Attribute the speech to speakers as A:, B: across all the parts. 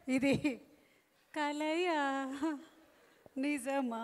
A: ఇది కలయా నిజమా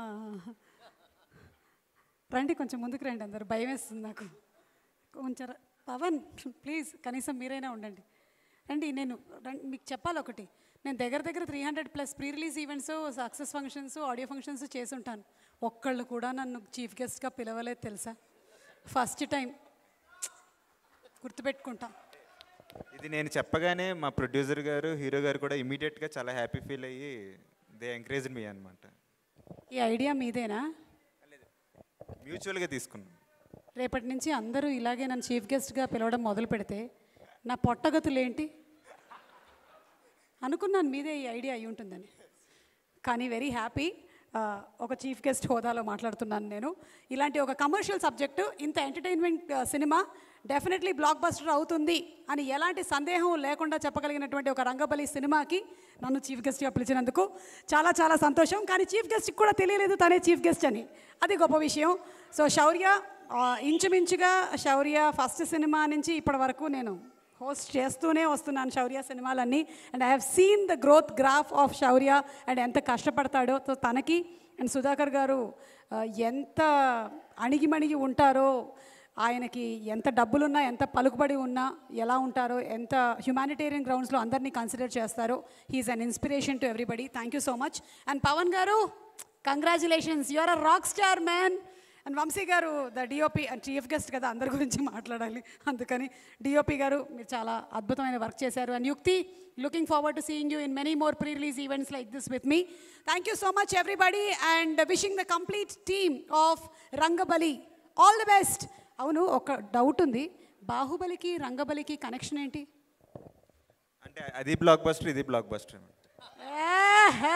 A: రండి కొంచెం ముందుకు రండి అందరు భయం వేస్తుంది నాకు కొంచెం ర- పవన్ ప్లీజ్ కనీసం మీరైనా ఉండండి రండి నేను రం- మీకు చెప్పాలి ఒకటి నేను దగ్గర దగ్గర three hundred plus pre release events success functions audio functions చేసి ఉంటాను ఒక్కళ్ళు కూడా నన్ను చీఫ్ గెస్ట్గా పిలవలేదు తెలుసా ఫస్ట్ టైం గుర్తుపెట్టుకుంటా
B: ఇది నేను చెప్పగానే మా ప్రొడ్యూసర్ గారు హీరో గారు కూడా ఇమీడియట్గా చాలా హ్యాపీ ఫీల్ అయ్యి దే ఎంకరేజ్ మీ అనమాట
A: ఈ ఐడియా మీదేనా
B: మ్యూచువల్గా తీసుకున్నాం
A: రేపటి నుంచి అందరూ ఇలాగే నన్ను చీఫ్ గెస్ట్గా పిలవడం మొదలు పెడితే నా పొట్టగతులు ఏంటి అనుకున్నాను మీదే ఈ ఐడియా అయి ఉంటుందని కానీ వెరీ హ్యాపీ ఒక చీఫ్ గెస్ట్ హోదాలో మాట్లాడుతున్నాను నేను ఇలాంటి ఒక కమర్షియల్ సబ్జెక్టు ఇంత ఎంటర్టైన్మెంట్ సినిమా డెఫినెట్లీ బ్లాక్ బస్టర్ అవుతుంది అని ఎలాంటి సందేహం లేకుండా చెప్పగలిగినటువంటి ఒక రంగబలి సినిమాకి నన్ను చీఫ్ గెస్ట్గా పిలిచినందుకు చాలా చాలా సంతోషం కానీ చీఫ్ గెస్ట్కి కూడా తెలియలేదు తనే చీఫ్ గెస్ట్ అని అది గొప్ప విషయం సో శౌర్య ఆ, ఇంచుమించుగా శౌర్య ఫస్ట్ సినిమా నుంచి ఇప్పటి వరకు నేను హోస్ట్ చేస్తూనే వస్తున్నాను శౌర్య సినిమాలన్నీ and I have seen the growth graph of Shaurya and ఎంత కష్టపడతాడో సో తనకి అండ్ సుధాకర్ గారు ఆ, ఎంత అణిగిమణిగి ఉంటారో ఆయనకి ఎంత డబ్బులున్నా ఎంత పలుకుబడి ఉన్నా ఎలా ఉంటారో ఎంత హ్యుమానిటేరియన్ గ్రౌండ్స్లో అందరినీ కన్సిడర్ చేస్తారో he is an inspiration to everybody thank you so much and Pawan garu congratulations your a rock star man and Vamsi garu the DOP chief guest కదా అందరి గురించి మాట్లాడాలి అందుకని డిఓపి గారు మీరు చాలా అద్భుతమైన వర్క్ చేశారు and Yukti looking forward to seeing you in many more pre release events like this with me thank you so much everybody and wishing the complete team of Rangabali all the best అవును ఒక doubt ఉంది బాహుబలికి రంగబలికి connection ఏంటి
B: అంటే అది blockbuster ఇది blockbuster
A: ఏహే!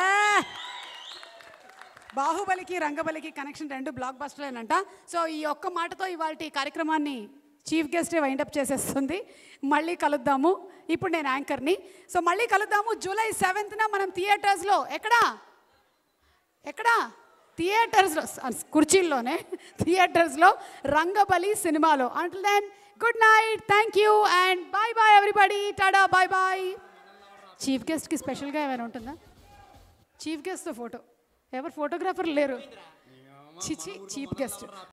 A: బాహుబలికి రంగబలికి కనెక్షన్ రెండు బ్లాక్ బస్టర్లేనంట సో ఈ ఒక్క మాటతో ఇవాళ కార్యక్రమాన్ని చీఫ్ గెస్టే వైండప్ చేసేస్తుంది మళ్ళీ కలుద్దాము ఇప్పుడు నేను యాంకర్ని సో మళ్ళీ కలుద్దాము జూలై సెవెంత్న మనం థియేటర్స్లో ఎక్కడా ఎక్కడా థియేటర్స్లో కుర్చీల్లోనే థియేటర్స్లో రంగబలి సినిమాలో until then good night thank you and bye bye everybody tada bye bye chief గెస్ట్కి స్పెషల్గా ఏమైనా ఉంటుందా చీఫ్ గెస్ట్తో ఫోటో ఎవరు ఫోటోగ్రాఫర్ లేరు చిచి చీఫ్ గెస్ట్